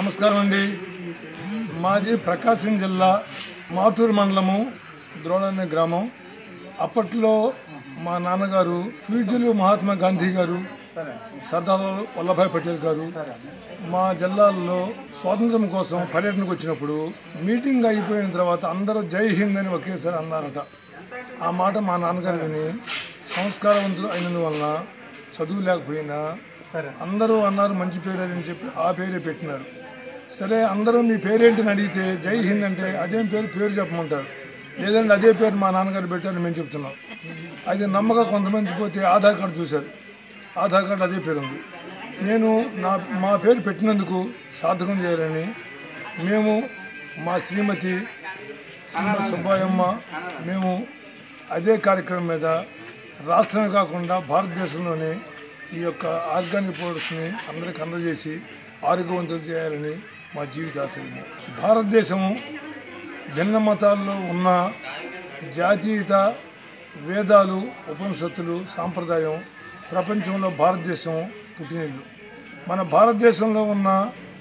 నమస్కారం అండి మాది ప్రకాశం జిల్లా మాటూరు మండలము ద్రోణ గ్రామం అప్పట్లో మా నాన్నగారు ఫ్యూజులు మహాత్మా గాంధీ గారు సర్దార్ వల్లభాయ్ పటేల్ గారు మా జిల్లాల్లో స్వాతంత్రం కోసం పర్యటనకు వచ్చినప్పుడు మీటింగ్ అయిపోయిన తర్వాత అందరూ జై హింద్ అని ఒకేసారి అన్నారట ఆ మాట మా నాన్నగారు విని సంస్కారవంతులు అయినందువలన చదువు లేకపోయినా అందరూ అన్నారు మంచి పేరు అని చెప్పి ఆ పేరే పెట్టినారు సరే అందరూ మీ పేరేంటని అడిగితే జై హింద్ అంటే అదేం పేరు పేరు చెప్పమంటారు లేదంటే అదే పేరు మా నాన్నగారు పెట్టారని మేము చెప్తున్నాం అది నమ్మక కొంతమంది పోతే ఆధార్ కార్డు చూశారు ఆధార్ కార్డు అదే పేరు ఉంది నేను నా మా పేరు పెట్టినందుకు సార్థకం చేయాలని మేము మా శ్రీమతి శ్రీమతి సుబ్బాయమ్మ మేము అదే కార్యక్రమం మీద రాష్ట్రమే కాకుండా భారతదేశంలోనే ఈ యొక్క ఆర్గానిక్ ప్రొడక్ట్స్ని అందరికి అందజేసి ఆరోగ్యవంతులు చేయాలని మా జీవితాశయం భారతదేశము భిన్న మతాల్లో ఉన్న జాతీయత వేదాలు ఉపనిషత్తులు సాంప్రదాయం ప్రపంచంలో భారతదేశం పుట్టినిల్లు మన భారతదేశంలో ఉన్న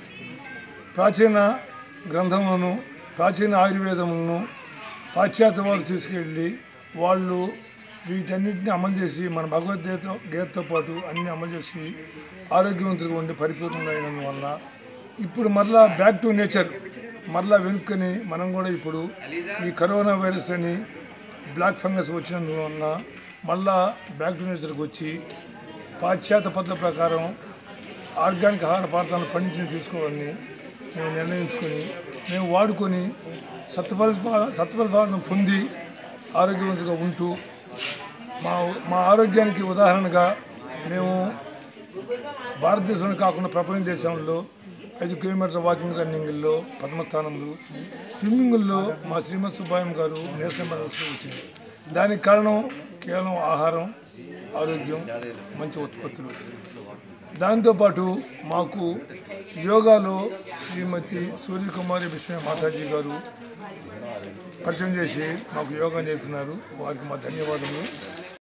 ప్రాచీన గ్రంథములను ప్రాచీన ఆయుర్వేదములను పాశ్చాత్య వాళ్ళు తీసుకెళ్ళి వాళ్ళు వీటన్నిటిని అమలు చేసి మన భగవద్గీత గీతతో పాటు అన్ని అమలు చేసి ఆరోగ్యవంతులుగా ఉండి పరిపూర్ణంగా అయినందువల్ల ఇప్పుడు మరలా బ్యాక్ టు నేచర్ మరలా వెనుక్కని మనం కూడా ఇప్పుడు ఈ కరోనా వైరస్ అని బ్లాక్ ఫంగస్ వచ్చినందువల్ల మళ్ళా బ్యాక్ టు నేచర్కి వచ్చి పాశ్చాత్య పద్ధతి ప్రకారం ఆర్గానిక్ ఆహార పదార్థాలను పండించి తీసుకోవాలని మేము నిర్ణయించుకొని మేము వాడుకొని సత్ఫల సత్ఫలితాలను పొంది ఆరోగ్యవంతులుగా ఉంటూ మా మా ఆరోగ్యానికి ఉదాహరణగా మేము భారతదేశంలో కాకుండా ప్రపంచ దేశంలో ఐదు కిలోమీటర్ల వాకింగ్ రన్నింగ్లో ప్రథమ స్థానంలో స్విమ్మింగ్లో మా శ్రీమతి సుబ్బాయం గారు నేషనల్ మెడల్స్ వచ్చింది దానికి కారణం కేవలం ఆహారం ఆరోగ్యం మంచి ఉత్పత్తులు దాంతోపాటు మాకు యోగాలో శ్రీమతి సూర్యకుమారి విశ్వ మాతాజీ గారు పరిచయం చేసి మాకు యోగా నేర్పినారు వారికి మా ధన్యవాదములు